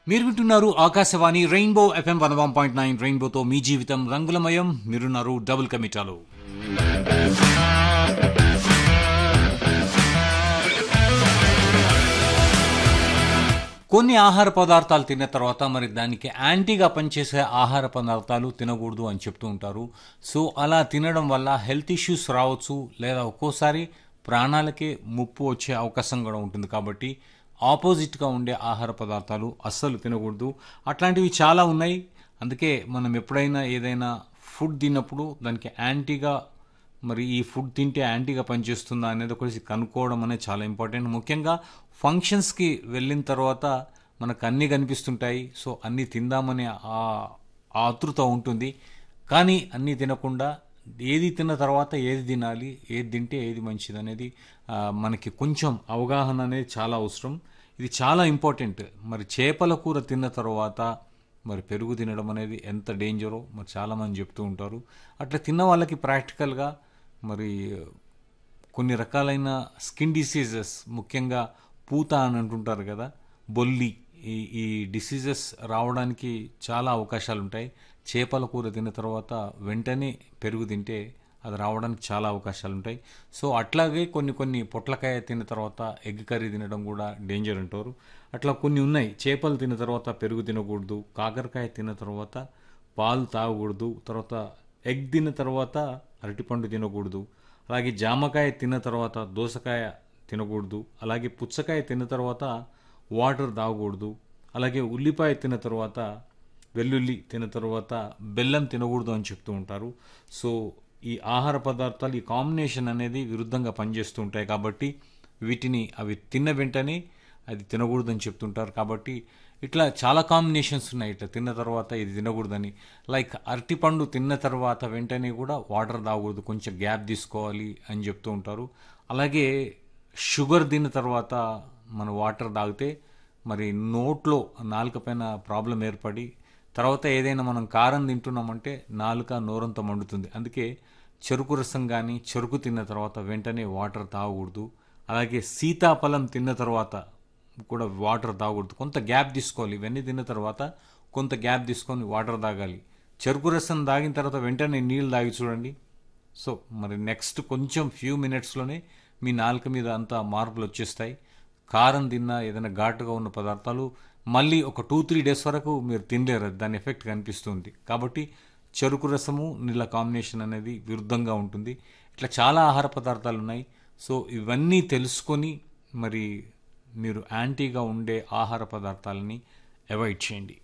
మీరు వింటున్నారు Akashvani rainbow FM one one point nine రెయిన్బోతో మీ జీవితం రంగులమయం మీరున్నారు డబుల్ కమిటాలో కొన్ని ఆహార పదార్థాలు తిన్న తర్వాత మరి దానికి యాంటీగా పనిచేసే ఆహార పదార్థాలు తినకూడదు అని చెప్తూ ఉంటారు సో అలా తినడం వల్ల హెల్త్ ఇష్యూస్ రావచ్చు లేదా ఒక్కోసారి ప్రాణాలకే ముప్పు వచ్చే అవకాశం కూడా ఉంటుంది కాబట్టి ఆపోజిట్గా ఉండే ఆహార పదార్థాలు అస్సలు తినకూడదు అట్లాంటివి చాలా ఉన్నాయి అందుకే మనం ఎప్పుడైనా ఏదైనా ఫుడ్ తిన్నప్పుడు దానికి యాంటీగా మరి ఈ ఫుడ్ తింటే యాంటీగా పనిచేస్తుందా అనేది ఒకటి కనుక్కోవడం అనేది చాలా ఇంపార్టెంట్ ముఖ్యంగా ఫంక్షన్స్కి వెళ్ళిన తర్వాత మనకు అన్నీ కనిపిస్తుంటాయి సో అన్నీ తిందామనే ఆ ఆతృత ఉంటుంది కానీ అన్నీ తినకుండా ఏది తిన్న తర్వాత ఏది తినాలి ఏది తింటే ఏది మంచిది అనేది ఆ, మనకి కొంచెం అవగాహన అనేది చాలా అవసరం ఇది చాలా ఇంపార్టెంట్ మరి చేపల కూర తిన్న తర్వాత మరి పెరుగు తినడం అనేది ఎంత డేంజరో మరి చాలామంది చెప్తూ ఉంటారు అట్లా తిన్న వాళ్ళకి ప్రాక్టికల్గా మరి కొన్ని రకాలైన స్కిన్ డిసీజెస్ ముఖ్యంగా పూత అని అంటుంటారు కదా బొల్లి ఈ ఈ డిసీజెస్ రావడానికి చాలా అవకాశాలు ఉంటాయి చేపల కూర తిన్న తర్వాత వెంటనే పెరుగు తింటే అది రావడానికి చాలా అవకాశాలు ఉంటాయి సో అట్లాగే కొన్ని కొన్ని పొట్లకాయ తిన్న తర్వాత ఎగ్ కర్రీ తినడం కూడా డేంజర్ అంటారు అట్లా కొన్ని ఉన్నాయి చేపలు తిన్న తర్వాత పెరుగు తినకూడదు కాకరకాయ తిన్న తర్వాత పాలు తాగకూడదు తర్వాత ఎగ్ తిన్న తర్వాత అరటిపండు తినకూడదు అలాగే జామకాయ తిన్న తర్వాత దోసకాయ తినకూడదు అలాగే పుచ్చకాయ తిన్న తర్వాత వాటర్ తాగకూడదు అలాగే ఉల్లిపాయ తిన్న తర్వాత వెల్లుల్లి తిన్న తర్వాత బెల్లం తినకూడదు అని చెప్తూ ఉంటారు సో ఈ ఆహార పదార్థాలు ఈ కాంబినేషన్ అనేది విరుద్ధంగా పనిచేస్తూ ఉంటాయి కాబట్టి వీటిని అవి తిన్న వెంటనే అది తినకూడదని చెప్తుంటారు కాబట్టి ఇట్లా చాలా కాంబినేషన్స్ ఉన్నాయి ఇట్లా తిన్న తర్వాత ఇది తినకూడదని లైక్ అరటిపండు తిన్న తర్వాత వెంటనే కూడా వాటర్ తాగకూడదు కొంచెం గ్యాప్ తీసుకోవాలి అని చెప్తూ ఉంటారు అలాగే షుగర్ తిన్న తర్వాత మన వాటర్ తాగితే మరి నోట్లో నాలుక పైన ప్రాబ్లం ఏర్పడి తర్వాత ఏదైనా మనం కారం తింటున్నామంటే నాలుక నోరంతా మండుతుంది అందుకే చెరుకు రసం కానీ చెరుకు తిన్న తర్వాత వెంటనే వాటర్ తాగకూడదు అలాగే సీతాఫలం తిన్న తర్వాత కూడా వాటర్ తాగకూడదు కొంత గ్యాప్ తీసుకోవాలి ఇవన్నీ తిన్న తర్వాత కొంత గ్యాప్ తీసుకొని వాటర్ తాగాలి చెరుకు రసం తాగిన తర్వాత వెంటనే నీళ్ళు తాగి చూడండి సో మరి నెక్స్ట్ కొంచెం ఫ్యూ మినిట్స్లోనే మీ నాలుక మీద అంతా మార్పులు వచ్చేస్తాయి కారం తిన్నా ఏదైనా ఘాటుగా ఉన్న పదార్థాలు మళ్ళీ ఒక టూ త్రీ డేస్ వరకు మీరు తినలేరు దాని ఎఫెక్ట్ కనిపిస్తుంది కాబట్టి చెరుకు రసము నీళ్ళ కాంబినేషన్ అనేది విరుద్ధంగా ఉంటుంది ఇట్లా చాలా ఆహార పదార్థాలు ఉన్నాయి సో ఇవన్నీ తెలుసుకొని మరి మీరు యాంటీగా ఉండే ఆహార పదార్థాలని అవాయిడ్ చేయండి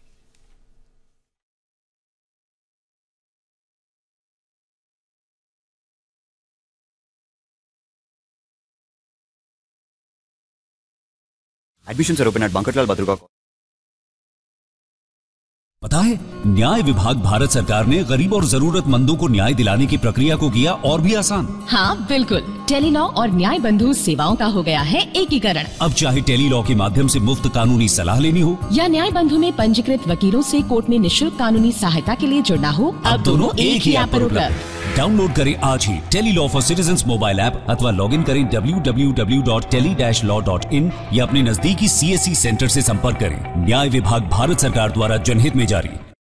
Admissions are open at Bankarlal Badruga. पता है न्याय विभाग भारत सरकार ने गरीब और जरूरतमंदों को न्याय दिलाने की प्रक्रिया को किया और भी आसान हाँ बिल्कुल टेलीलॉ और न्याय बंधु सेवाओं का हो गया है एकीकरण अब चाहे टेली लॉ के माध्यम से मुफ्त कानूनी सलाह लेनी हो या न्याय बंधु में पंजीकृत वकीलों से कोर्ट में निशुल्क कानूनी सहायता के लिए जुड़ना हो अब दोनों एक ही ऐप पर उपलब्ध डाउनलोड करें आज ही tele law for citizen mobile app अथवा लॉग इन करें www.tele-law.in या अपने नजदीकी सीएससी सेंटर से संपर्क करें न्याय विभाग भारत सरकार द्वारा जनहित में जारी